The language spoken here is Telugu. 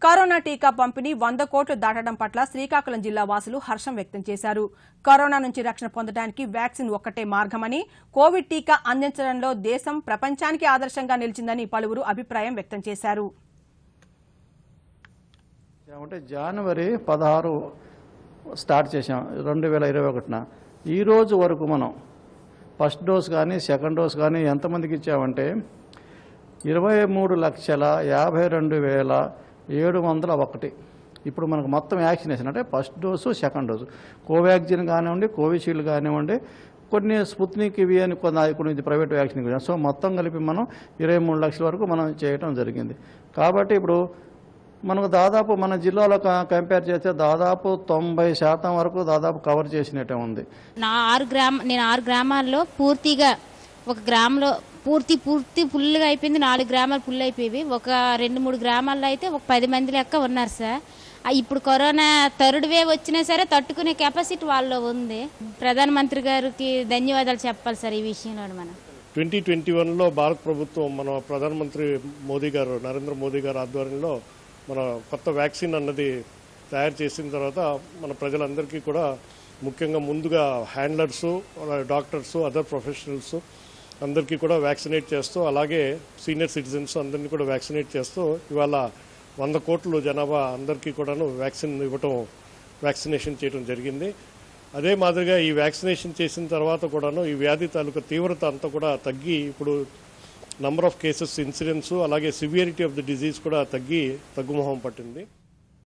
కరోనా టీకా పంపిణీ వంద కోట్లు దాటడం పట్ల శ్రీకాకుళం జిల్లా వాసులు హర్షం వ్యక్తం చేశారు కరోనా నుంచి రక్షణ పొందడానికి వ్యాక్సిన్ ఒక్కటే మార్గమని కోవిడ్ టీకా అందించడంలో దేశం ప్రపంచానికి ఆదర్శంగా నిలిచిందని పలువురు అభిప్రాయం వ్యక్తం చేశారు అంటే జనవరి పదహారు స్టార్ట్ చేసాం రెండు వేల ఇరవై ఒకటిన ఈ రోజు వరకు మనం ఫస్ట్ డోస్ కానీ సెకండ్ డోస్ కానీ ఎంతమందికి ఇచ్చామంటే ఇరవై మూడు లక్షల యాభై రెండు వేల ఏడు వందల ఒకటి ఇప్పుడు మనకు మొత్తం వ్యాక్సినేషన్ అంటే first dose second dose Covaxin కానివ్వండి కోవిషీల్డ్ కానివ్వండి కొన్ని స్పుత్నిక్ ఇవి అని కొన్ని కొన్ని ప్రైవేట్ వ్యాక్సిన్ కూడా. సో మొత్తం కలిపి మనం ఇరవై మూడు లక్షల వరకు మనం చేయటం జరిగింది కాబట్టి ఇప్పుడు మనకు దాదాపు మన జిల్లాలో క- కంపేర్ చేస్తే దాదాపు తొంభై శాతం వరకు దాదాపు కవర్ చేసినట్టే ఉంది నా ఆరు గ్రామ నేను ఆరు గ్రామాల్లో పూర్తిగా ఒక గ్రామంలో పూర్తి పూర్తి ఫుల్గా అయిపోయింది నాలుగు గ్రామాలు ఫుల్ అయిపోయి ఒక రెండు మూడు గ్రామాల్లో అయితే ఒక పది మంది లెక్క ఉన్నారు సార్ ఆ ఇప్పుడు కరోనా థర్డ్ వేవ్ వచ్చినా సరే తట్టుకునే కెపాసిటీ వాళ్ళలో ఉంది ప్రధానమంత్రి గారికి ధన్యవాదాలు చెప్పాలి సార్ ఈ విషయంలో మనం ట్వంటీ ట్వంటీ వన్లో భారత ప్రభుత్వం మన ప్రధానమంత్రి మోదీ గారు నరేంద్ర మోదీ గారు ఆధ్వర్యంలో మన కొత్త వ్యాక్సిన్ అన్నది తయారు చేసిన తర్వాత మన ప్రజలందరికీ కూడా ముఖ్యంగా ముందుగా హ్యాండ్లర్స్ డాక్టర్స్ అదర్ ప్రొఫెషనల్స్ అందరికీ కూడా వ్యాక్సినేట్ చేస్తూ అలాగే సీనియర్ సిటిజన్స్ అందరినీ కూడా వ్యాక్సినేట్ చేస్తూ ఇవాళ వంద కోట్లు జనాభా అందరికీ కూడాను వ్యాక్సిన్ ఇవ్వటం వ్యాక్సినేషన్ చేయడం జరిగింది అదే మాదిరిగా ఈ వ్యాక్సినేషన్ చేసిన తర్వాత కూడాను ఈ వ్యాధి తాలూకా తీవ్రత అంతా కూడా తగ్గి ఇప్పుడు నంబర్ ఆఫ్ కేసెస్ ఇన్సిడెన్స్ అలాగే సివియరిటీ ఆఫ్ ది డిజీజ్ కూడా తగ్గి తగ్గుముఖం పట్టింది